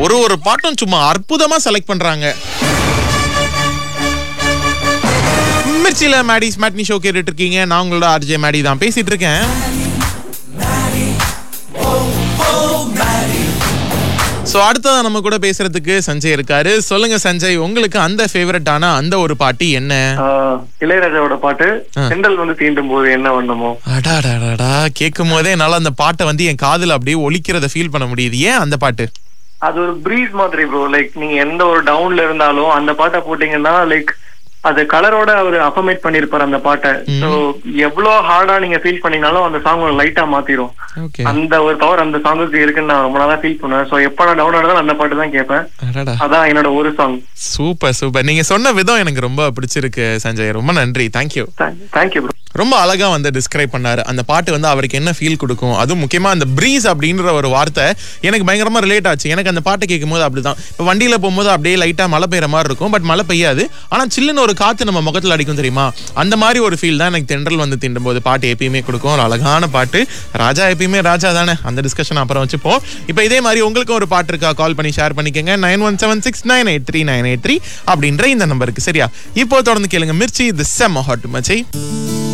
ஒரு ஒரு பாட்டும் சும்மா அற்புதமா செலக்ட் பண்றாங்க மிர்ச்சியில மேடிஸ் மேட்னி ஷோ கேட்டுட்டு இருக்கீங்க நான் உங்களோட ஆர்ஜே மேடி தான் பேசிட்டு இருக்கேன் ஸோ அடுத்ததான் நம்ம கூட பேசுறதுக்கு சஞ்சய் இருக்காரு சொல்லுங்க சஞ்சய் உங்களுக்கு அந்த ஃபேவரட்டான அந்த ஒரு பாட்டு என்ன ஆஹ் இளையராஜாவோட பாட்டு செண்டல் வந்து தீண்டும் போது என்ன வண்ணமோ அடாடாடாடா கேட்கும் போதே என்னால அந்த பாட்டை வந்து என் காதுல அப்படியே ஒலிக்கிறத ஃபீல் பண்ண முடியுது ஏன் அந்த பாட்டு அது ஒரு ப்ரீஸ் மாதிரி ப்ரோ லைக் நீங்க எந்த ஒரு டவுன்ல இருந்தாலும் அந்த பாட்டை போட்டீங்கன்னா லைக் அது கலரோட அவர் அஃபர்மேட் பண்ணிருப்பாரு அந்த பாட்டை சோ எவ்வளவு ஹார்டா நீங்க ஃபீல் பண்ணீங்கனாலும் அந்த சாங் லைட்டா மாத்திரும் ஓகே அந்த ஒரு பவர் அந்த சாங்குக்கு இருக்குன்னு நான் ரொம்ப நாளா ஃபீல் பண்ணுவேன் சோ எப்ப நான் டவுன் ஆனாலும் அந்த பாட்டு தான் கேட்பேன் அடடா அதான் என்னோட ஒரு சாங் சூப்பர் சூப்பர் நீங்க சொன்ன விதம் எனக்கு ரொம்ப பிடிச்சிருக்கு சஞ்சய் ரொம்ப நன்றி தேங்க்யூ தேங்க்யூ ப்ரோ ரொம்ப அழகா வந்து டிஸ்கிரைப் பண்ணாரு அந்த பாட்டு வந்து அவருக்கு என்ன ஃபீல் கொடுக்கும் அதுவும் முக்கியமா அந்த ப்ரீஸ் அப்படின்ற ஒரு வார்த்தை எனக்கு பயங்கரமா ரிலேட் ஆச்சு எனக்கு அந்த பாட்டை கேட்கும் போது அப்படிதான் இப்போ வண்டியில போகும்போது அப்படியே லைட்டா மழை பெய்யுற மாதிரி இருக்கும் பட் மழை பெய்யாது ஆனா சில்லுன்னு ஒரு காத்து நம்ம முகத்துல அடிக்கும் தெரியுமா அந்த மாதிரி ஒரு ஃபீல் தான் எனக்கு தென்றல் வந்து திண்டும் போது பாட்டு எப்பயுமே கொடுக்கும் ஒரு அழகான பாட்டு ராஜா எப்பயுமே ராஜா தானே அந்த டிஸ்கஷன் அப்புறம் வச்சுப்போம் இப்போ இதே மாதிரி உங்களுக்கும் ஒரு பாட்டு இருக்கா கால் பண்ணி ஷேர் பண்ணிக்கங்க nine one seven six nine eight three nine eight three அப்படின்ற இந்த நம்பருக்கு சரியா இப்போ தொடர்ந்து கேளுங்க மிர்ச்சி இது செம்ம ஹாட் மச்சை